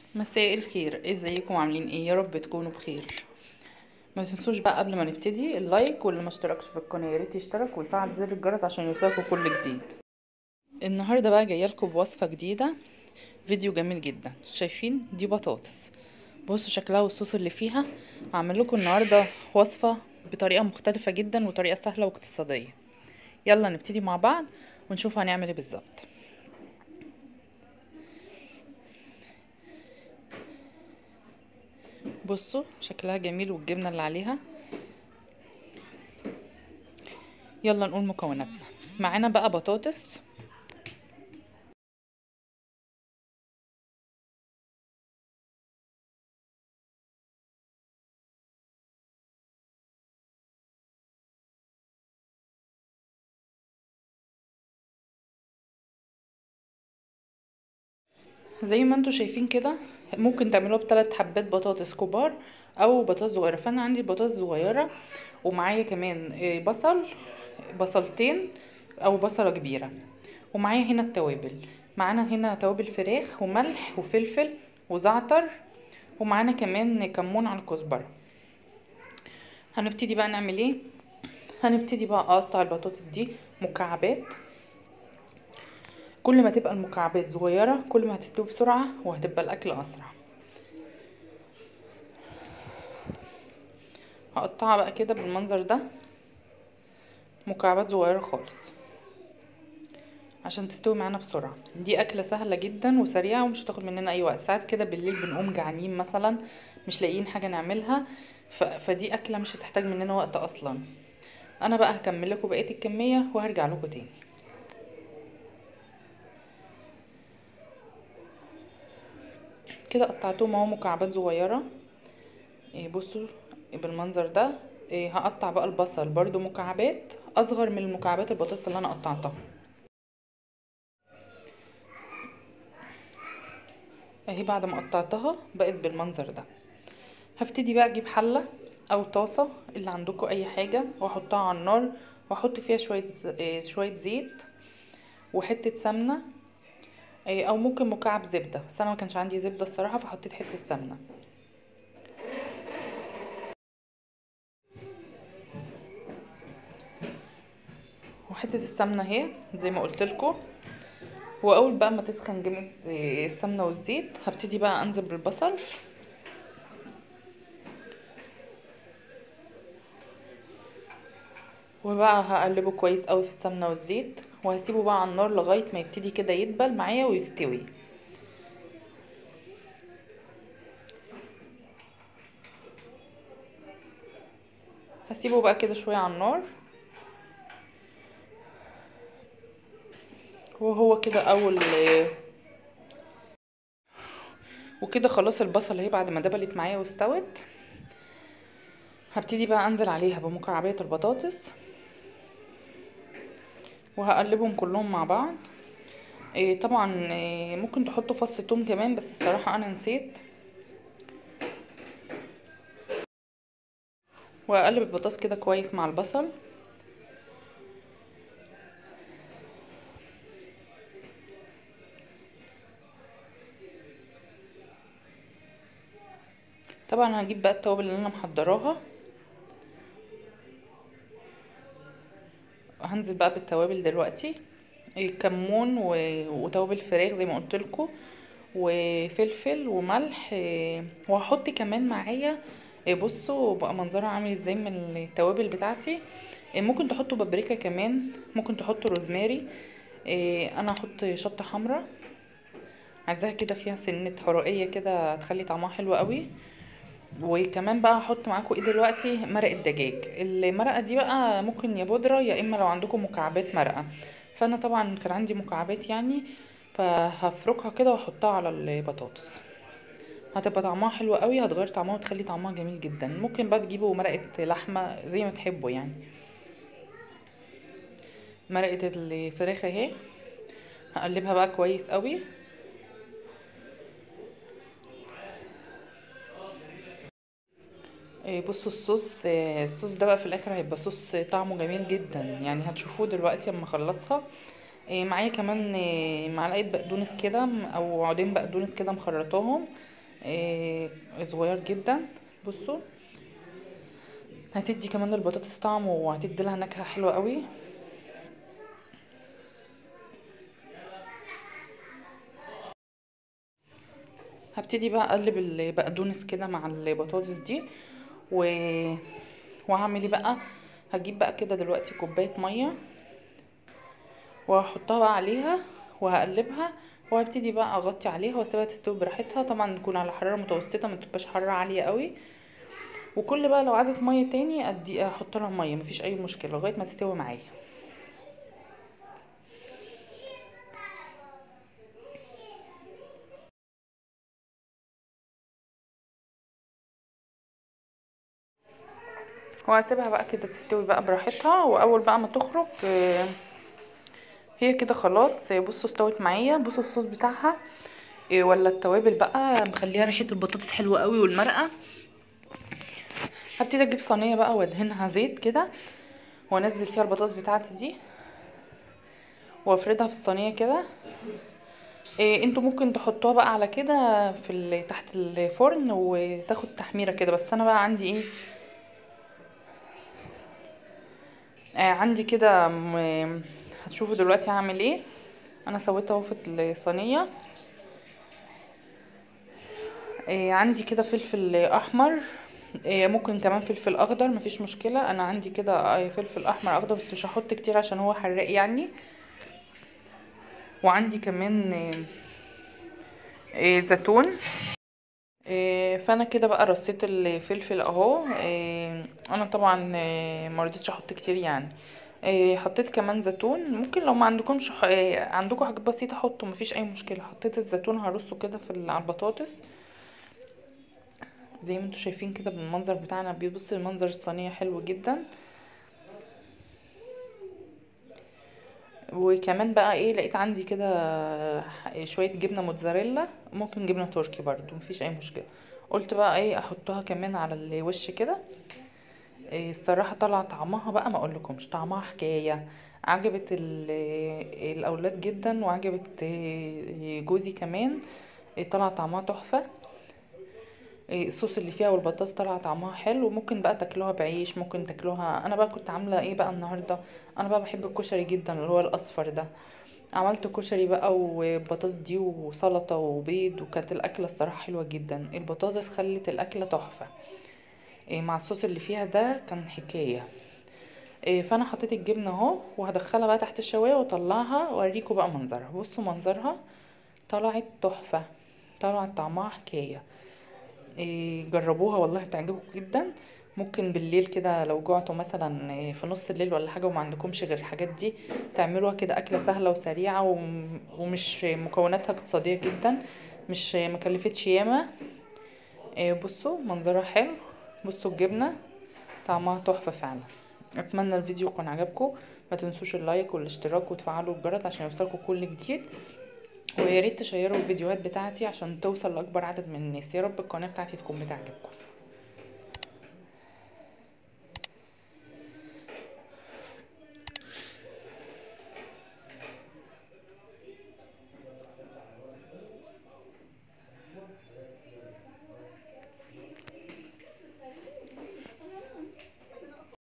مساء الخير ازيكم عاملين ايه يا رب تكونوا بخير ما تنسوش بقى قبل ما نبتدي اللايك واللي ما اشتركش في القناه يا ريت يشترك ويفعل زر الجرس عشان يوصلكوا كل جديد النهارده بقى جايه لكم بوصفه جديده فيديو جميل جدا شايفين دي بطاطس بصوا شكلها والصوص اللي فيها هعمل لكم النهارده وصفه بطريقه مختلفه جدا وطريقه سهله واقتصاديه يلا نبتدي مع بعض ونشوف هنعمل ايه بالظبط بصوا شكلها جميل والجبنة اللي عليها يلا نقول مكوناتنا معانا بقى بطاطس زي ما انتوا شايفين كده ممكن تعملوها بثلاث حبات بطاطس كبار او بطاطس صغيره فانا عندي بطاطس صغيره ومعايا كمان بصل بصلتين او بصله كبيره ومعايا هنا التوابل معانا هنا توابل فراخ وملح وفلفل وزعتر ومعانا كمان كمون على الكزبره هنبتدي بقى نعمل ايه هنبتدي بقى اقطع البطاطس دي مكعبات كل ما تبقى المكعبات صغيره كل ما هتستوي بسرعه وهتبقى الاكل اسرع هقطعها بقى كده بالمنظر ده مكعبات صغيره خالص عشان تستوي معانا بسرعه دي اكله سهله جدا وسريعه ومش هتاخد مننا اي وقت ساعات كده بالليل بنقوم جعانين مثلا مش لاقيين حاجه نعملها ف... فدي اكله مش هتحتاج مننا وقت اصلا انا بقى هكمل لكم بقيه الكميه وهرجع لكم تاني كده قطعتهم اهو مكعبات صغيره إيه بصوا بالمنظر ده إيه هقطع بقى البصل برضو مكعبات اصغر من المكعبات البطاطس اللي انا قطعتها اهي بعد ما قطعتها بقت بالمنظر ده هبتدي بقى اجيب حله او طاسه اللي عندكم اي حاجه واحطها على النار واحط فيها شويه إيه شويه زيت وحته سمنه او ممكن مكعب زبده بس انا ما كانش عندي زبده الصراحه فحطيت حته سمنه وحته السمنه اهي زي ما قلت لكم واول بقى ما تسخن جامد السمنه والزيت هبتدي بقى انزل بالبصل وبقى هقلبه كويس قوي في السمنه والزيت وهسيبه بقى على النار لغايه ما يبتدي كده يدبل معايا ويستوي هسيبه بقى كده شويه على النار وهو كده اول وكده خلاص البصل اهي بعد ما دبلت معايا واستوت هبتدي بقى انزل عليها بمكعبات البطاطس وهقلبهم كلهم مع بعض إيه طبعا إيه ممكن تحطوا فص توم كمان بس الصراحة انا نسيت واقلب البطاطس كده كويس مع البصل طبعا هجيب بقى التوابل اللي انا محضراها هنزل بقى بالتوابل دلوقتي كمون وتوابل فراخ زي ما قلت لكم وفلفل وملح وهحط كمان معايا بصوا بقى منظرها عامل ازاي من التوابل بتاعتي ممكن تحطوا بابريكا كمان ممكن تحطوا روزماري انا هحط شطه حمراء عايزاها كده فيها سنه حرقيه كده هتخلي طعمها حلو قوي وكمان بقى هحط معاكم ايه دلوقتي مرق الدجاج المرقه دي بقى ممكن يا بودره يا اما لو عندكم مكعبات مرقه فانا طبعا كان عندي مكعبات يعني فهفركها كده واحطها على البطاطس هتبقى طعمها حلو قوي هتغير طعمها وتخلي طعمها جميل جدا ممكن بقى تجيبوا مرقه لحمه زي ما تحبوا يعني مرقه الفراخ اهي هقلبها بقى كويس قوي بصوا الصوص الصوص ده بقى في الاخر هيبقى صوص طعمه جميل جدا يعني هتشوفوه دلوقتي اما اخلصها معايا كمان معلقه بقدونس كده او عودين بقدونس كده مخرطاهم إيه صغير جدا بصوا هتدي كمان للبطاطس طعم وهتدي لها نكهه حلوه قوي هبتدي بقى اقلب البقدونس كده مع البطاطس دي و... وهعمل ايه بقى هجيب بقى كده دلوقتي كوبايه ميه وهحطها بقى عليها وهقلبها وهبتدي بقى اغطي عليها واسيبها تستوي براحتها طبعا تكون على حراره متوسطه ما تبقاش حراره عاليه قوي وكل بقى لو عايزه ميه تاني ادي احط لها ميه مفيش اي مشكله لغايه ما تستوي معايا وهسيبها بقى كده تستوي بقى براحتها واول بقى ما تخرج هي كده خلاص بصوا استوت معايا بصوا الصوص بتاعها ولا التوابل بقى مخليها ريحه البطاطس حلوه قوي والمرقه هبتدي اجيب صينيه بقى وادهنها زيت كده وانزل فيها البطاطس بتاعتي دي وافردها في الصينيه كده إيه انتوا ممكن تحطوها بقى على كده في تحت الفرن وتاخد تحميره كده بس انا بقى عندي ايه آه عندي كده هتشوفوا دلوقتي هعمل ايه انا سويتها اهو في الصينيه آه عندي كده فلفل احمر آه ممكن كمان فلفل اخضر مفيش مشكله انا عندي كده فلفل احمر اخضر بس مش هحط كتير عشان هو حراق يعني وعندي كمان زيتون فانا كده بقى رصيت الفلفل اهو انا طبعا ما رضيتش احط كتير يعني حطيت كمان زيتون ممكن لو ما عندكمش عندكم حاجات بسيطه حطوا مفيش اي مشكله حطيت الزيتون هرصه كده في على البطاطس زي ما انتم شايفين كده بالمنظر بتاعنا بيبص المنظر الصينيه حلو جدا وكمان بقى ايه لقيت عندي كده شويه جبنه موتزاريلا ممكن جبنه تركي برضو مفيش اي مشكله قلت بقى ايه احطها كمان على الوش كده إيه الصراحه طلع طعمها بقى ما اقولكمش طعمها حكايه عجبت الاولاد جدا وعجبت جوزي كمان طلع طعمها تحفه الصوص اللي فيها والبطاطس طالعه طعمها حلو ممكن بقى تاكلوها بعيش ممكن تاكلوها انا بقى كنت عامله ايه بقى النهارده انا بقى بحب الكشري جدا اللي هو الاصفر ده عملت كشري بقى وبطاطس دي وسلطه وبيض وكانت الاكله الصراحه حلوه جدا البطاطس خلت الاكله تحفه مع الصوص اللي فيها ده كان حكايه فانا حطيت الجبنه اهو وهدخلها بقى تحت الشوايه واطلعها واوريكم بقى منظرها بصوا منظرها طلعت تحفه طلعت طعمها حكايه جربوها والله تعجبكم جدا ممكن بالليل كده لو جوعتوا مثلا في نص الليل ولا حاجه وما عندكمش غير الحاجات دي تعملوها كده اكله سهله وسريعه ومش مكوناتها اقتصاديه جدا مش مكلفتش ياما بصوا منظرها حلو بصوا الجبنه طعمها تحفه فعلا اتمنى الفيديو يكون عجبكم ما تنسوش اللايك والاشتراك وتفعلوا الجرس عشان يوصلكم كل جديد ويا ريت تشيروا الفيديوهات بتاعتي عشان توصل لاكبر عدد من الناس يا رب القناه بتاعتي تكون بتعجبكم